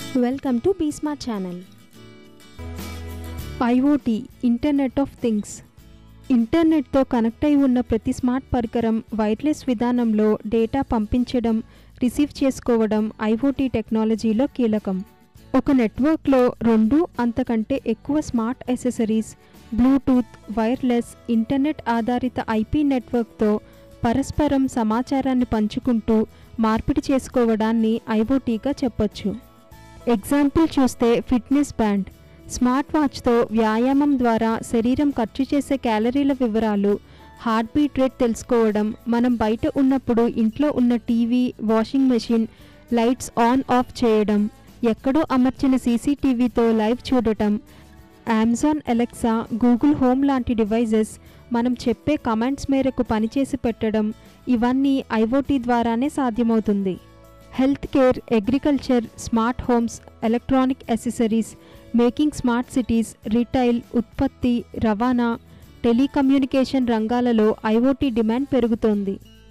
welcome to be smart channel IoT internet of things ఇంటర్నెట్తో connect అయి ఉన్న ప్రతి స్మార్ట్ పరికరం వైర్లెస్ విధానంలో డేటా పంపించడం రిసీవ్ చేసుకోవడం ఐఓటీ టెక్నాలజీలో కీలకం ఒక నెట్వర్క్లో రెండు అంతకంటే ఎక్కువ smart accessories Bluetooth wireless internet ఆధారిత ఐపీ నెట్వర్క్తో పరస్పరం సమాచారాన్ని పంచుకుంటూ మార్పిడి చేసుకోవడాన్ని ఐఓటీగా చెప్పొచ్చు ఎగ్జాంపుల్ చూస్తే ఫిట్నెస్ బ్యాండ్ స్మార్ట్ వాచ్తో వ్యాయామం ద్వారా శరీరం ఖర్చు చేసే క్యాలరీల వివరాలు హార్ట్ బీట్ రేట్ తెలుసుకోవడం మనం బయట ఉన్నప్పుడు ఇంట్లో ఉన్న TV washing machine lights on off చేయడం ఎక్కడో అమర్చిన సీసీటీవీతో లైవ్ చూడటం అమెజాన్ ఎలెక్సా గూగుల్ హోమ్ లాంటి డివైజెస్ మనం చెప్పే కమెంట్స్ మేరకు పనిచేసి పెట్టడం ఇవన్నీ ఐఓటీ ద్వారానే సాధ్యమవుతుంది health care agriculture smart homes electronic accessories making smart cities retail ఉత్పత్తి రవాణా టెలికమ్యూనికేషన్ రంగాలలో ఐఓటీ డిమాండ్ పెరుగుతోంది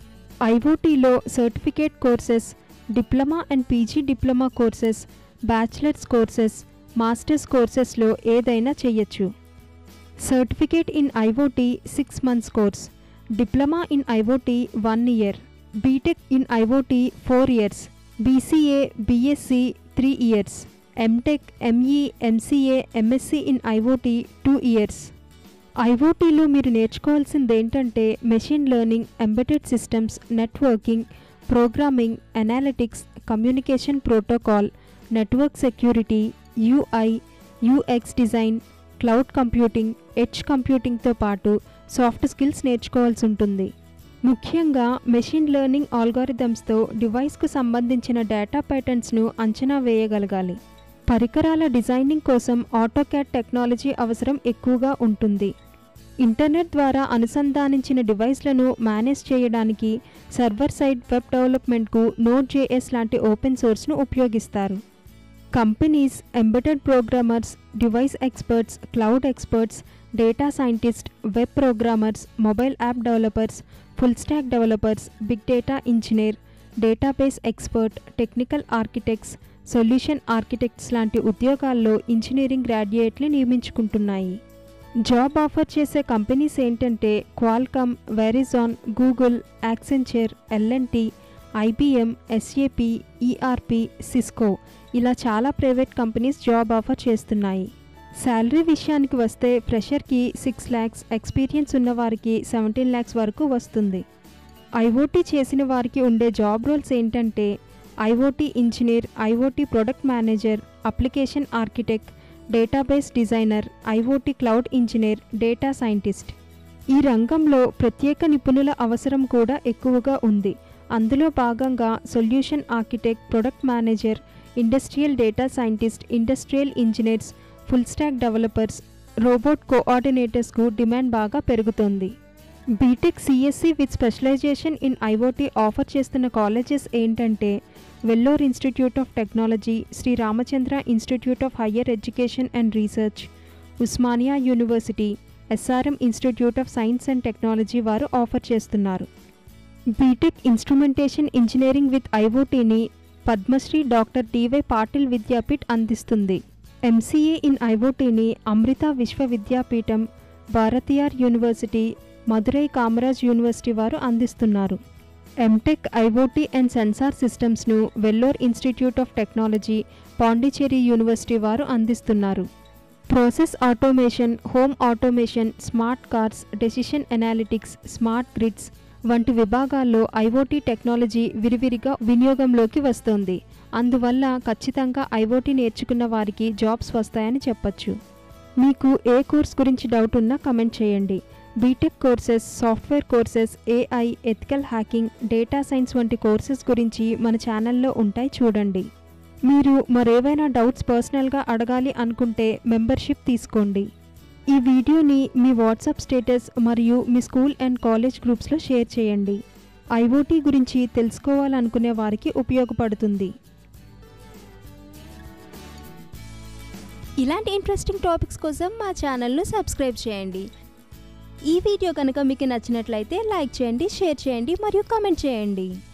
ఐఓటీలో certificate courses diploma and PG diploma courses bachelors courses masters కోర్సెస్లో ఏదైనా చేయొచ్చు certificate in IoT six months course diploma in IoT one year BTech in IoT four years BCA BSc three years MTech ME MCA MSc in IoT two years ఐఓటీలో మీరు నేర్చుకోవాల్సింది ఏంటంటే machine learning embedded systems networking programming analytics communication protocol network security UI UX design cloud computing edge కంప్యూటింగ్తో పాటు soft skills నేర్చుకోవాల్సి ఉంటుంది ముఖ్యంగా machine learning ఆల్గారిథమ్స్తో డివైస్కు సంబంధించిన data ప్యాటర్న్స్ను అంచనా వేయగలగాలి పరికరాల డిజైనింగ్ కోసం ఆటోక్యాడ్ టెక్నాలజీ అవసరం ఎక్కువగా ఉంటుంది ఇంటర్నెట్ ద్వారా అనుసంధానించిన డివైస్లను మేనేజ్ చేయడానికి సర్వర్ సైడ్ వెబ్ డెవలప్మెంట్కు నోట్ జేఎస్ లాంటి ఓపెన్ సోర్స్ను ఉపయోగిస్తారు companies embedded programmers device experts cloud experts data scientist web programmers mobile app developers full stack developers big data engineer database expert technical architects solution architects లాంటి ఉద్యోగాల్లో engineering గ్రాడ్యుయేట్లు నియమించుకుంటున్నాయి job offer చేసే companies ఏంటంటే Qualcomm Verizon Google Accenture LNT IBM SAP ERP Cisco ఇలా చాలా private companies job offer చేస్తున్నాయి salary విషయానికి వస్తే ఫ్రెషర్కి సిక్స్ ల్యాక్స్ ఎక్స్పీరియన్స్ ఉన్నవారికి సెవెంటీన్ ల్యాక్స్ వరకు వస్తుంది ఐఓటీ చేసిన వారికి ఉండే జాబ్ రోల్స్ ఏంటంటే IoT engineer IoT product manager application architect database designer IoT cloud engineer data scientist ఈ రంగంలో ప్రత్యేక నిపుణుల అవసరం కూడా ఎక్కువగా ఉంది అందులో భాగంగా solution architect product manager industrial data scientist industrial engineers full stack developers robot కోఆర్డినేటర్స్కు డిమాండ్ బాగా పెరుగుతోంది BTech CSC with specialization in IoT offer చేస్తున్న కాలేజెస్ ఏంటంటే Vellore institute of technology Sri Ramachandra institute of higher education and research Osmania university SRM institute of science and technology వారు offer చేస్తున్నారు BTech instrumentation engineering with ఐఓటీని Padmashri doctor DY Patil Vidyapeeth అందిస్తుంది MCA in ఐఓటీని Amrita విశ్వవిద్యాపీఠం Bharathiyar university Madurai Kamaraj university వారు అందిస్తున్నారు MTech IoT and sensor సిస్టమ్స్ను Vellore institute of technology Pondicherry university వారు అందిస్తున్నారు process automation home automation smart cars decision analytics smart grids వంటి విభాగాల్లో ఐఓటీ టెక్నాలజీ విరివిరిగా వినియోగంలోకి వస్తోంది అందువల్ల ఖచ్చితంగా ఐఓటీ నేర్చుకున్న వారికి జాబ్స్ వస్తాయని చెప్పచ్చు మీకు ఏ కోర్స్ గురించి డౌట్ ఉన్నా కమెంట్ చేయండి BTech courses software courses AI ethical hacking data science వంటి కోర్సెస్ గురించి మన ఛానల్లో ఉంటాయి చూడండి మీరు మరేవైనా డౌట్స్ పర్సనల్గా అడగాలి అనుకుంటే మెంబర్షిప్ తీసుకోండి ఈ వీడియోని మీ వాట్సాప్ స్టేటస్ మరియు మీ స్కూల్ అండ్ కాలేజ్ గ్రూప్స్లో షేర్ చేయండి ఐఓటీ గురించి తెలుసుకోవాలనుకునే వారికి ఉపయోగపడుతుంది ఇలాంటి ఇంట్రెస్టింగ్ టాపిక్స్ కోసం మా ఛానల్ను సబ్స్క్రైబ్ చేయండి ఈ వీడియో కనుక మీకు నచ్చినట్లయితే లైక్ చేయండి షేర్ చేయండి మరియు కామెంట్ చేయండి